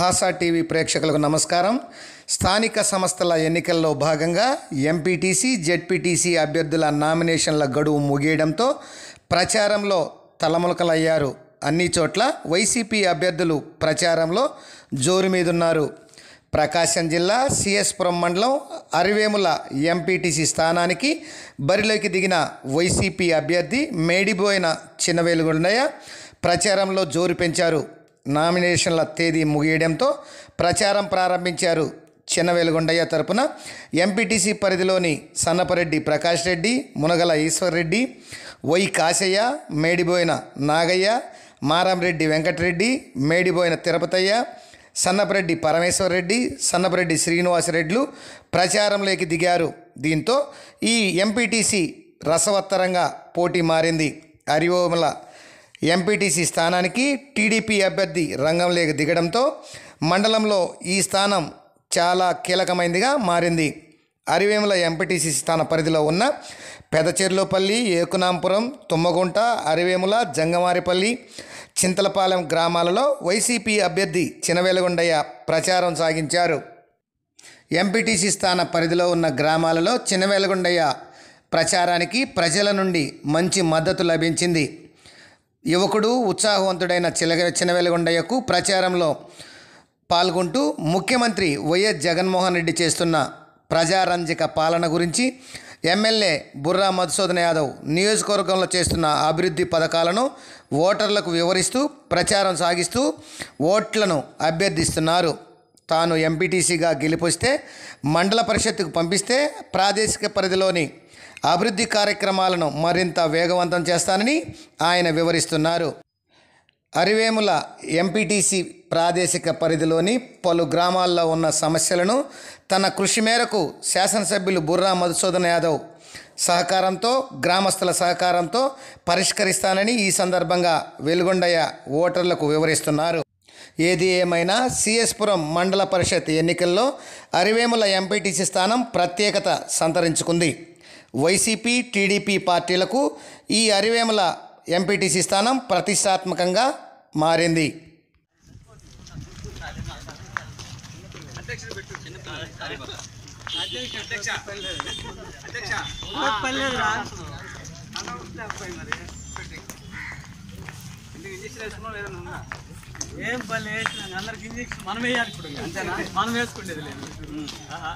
భాషా టీవీ ప్రేక్షకులకు నమస్కారం స్థానిక సంస్థల ఎన్నికల్లో భాగంగా ఎంపీటీసీ జెడ్పీటీసీ అభ్యర్థుల నామినేషన్ల గడువు ముగియడంతో ప్రచారంలో తలములకలయ్యారు అన్ని చోట్ల వైసీపీ అభ్యర్థులు ప్రచారంలో జోరు మీదున్నారు ప్రకాశం జిల్లా సిఎస్పురం మండలం అరివేముల ఎంపీటీసీ స్థానానికి బరిలోకి దిగిన వైసీపీ అభ్యర్థి మేడిపోయిన చిన్నవేలుగుండయ్య ప్రచారంలో జోరు పెంచారు నామినేషన్ల తేదీ ముగియడంతో ప్రచారం ప్రారంభించారు చిన్నవేలుగొండయ్య తరపున ఎంపీటీసీ పరిధిలోని సన్నపరెడ్డి ప్రకాష్ రెడ్డి మునగల ఈశ్వర్ రెడ్డి వై కాశయ్య మేడిపోయిన నాగయ్య మారంరెడ్డి వెంకటరెడ్డి మేడిపోయిన తిరుపతయ్య సన్నపరెడ్డి పరమేశ్వర్ రెడ్డి సన్నపరెడ్డి శ్రీనివాసరెడ్లు ప్రచారంలోకి దిగారు దీంతో ఈ ఎంపీటీసీ రసవత్తరంగా పోటీ మారింది అరివోముల ఎంపీటీసీ స్థానానికి టీడీపీ అభ్యర్థి రంగంలోకి దిగడంతో మండలంలో ఈ స్థానం చాలా కీలకమైనదిగా మారింది అరివేముల ఎంపీటీసీ స్థాన పరిధిలో ఉన్న పెదచెర్లోపల్లి ఏకునాంపురం తుమ్మగుంట అరివేముల జంగమారిపల్లి చింతలపాలెం గ్రామాలలో వైసీపీ అభ్యర్థి చినవేలగొండయ్య ప్రచారం సాగించారు ఎంపీటీసీ స్థాన పరిధిలో ఉన్న గ్రామాలలో చినవేలగొండయ్య ప్రచారానికి ప్రజల నుండి మంచి మద్దతు లభించింది యువకుడు ఉత్సాహవంతుడైన చిలగ చినవేలగొండయ్యకు ప్రచారంలో పాల్గొంటూ ముఖ్యమంత్రి వైఎస్ జగన్మోహన్ రెడ్డి చేస్తున్న ప్రజారంజక పాలన గురించి ఎమ్మెల్యే బుర్రా మధుసూదన్ యాదవ్ నియోజకవర్గంలో చేస్తున్న అభివృద్ధి పథకాలను ఓటర్లకు వివరిస్తూ ప్రచారం సాగిస్తూ ఓట్లను అభ్యర్థిస్తున్నారు తాను ఎంపీటీసీగా గెలిపొస్తే మండల పరిషత్తుకు పంపిస్తే ప్రాదేశిక పరిధిలోని అభివృద్ధి కార్యక్రమాలను మరింత వేగవంతం చేస్తానని ఆయన వివరిస్తున్నారు అరివేముల ఎంపీటీసీ ప్రాదేశిక పరిధిలోని పలు గ్రామాల్లో ఉన్న సమస్యలను తన కృషి మేరకు శాసనసభ్యులు బుర్రా మధుసూదన్ యాదవ్ సహకారంతో గ్రామస్తుల సహకారంతో పరిష్కరిస్తానని ఈ సందర్భంగా వెలుగొండయ్య ఓటర్లకు వివరిస్తున్నారు ఏది ఏమైనా సిఎస్పురం మండల పరిషత్ ఎన్నికల్లో అరివేముల ఎంపీటీసీ స్థానం ప్రత్యేకత సంతరించుకుంది వైసీపీ టీడీపీ పార్టీలకు ఈ అరివేముల ఎంపీటీసీ స్థానం ప్రతిష్టాత్మకంగా మారింది ఏం పని వేసినా అందరికి ఇంజక్షన్ మనం వేయాలి ఇప్పుడు అంతేనా మనం వేసుకునేది లేదు ఆహా.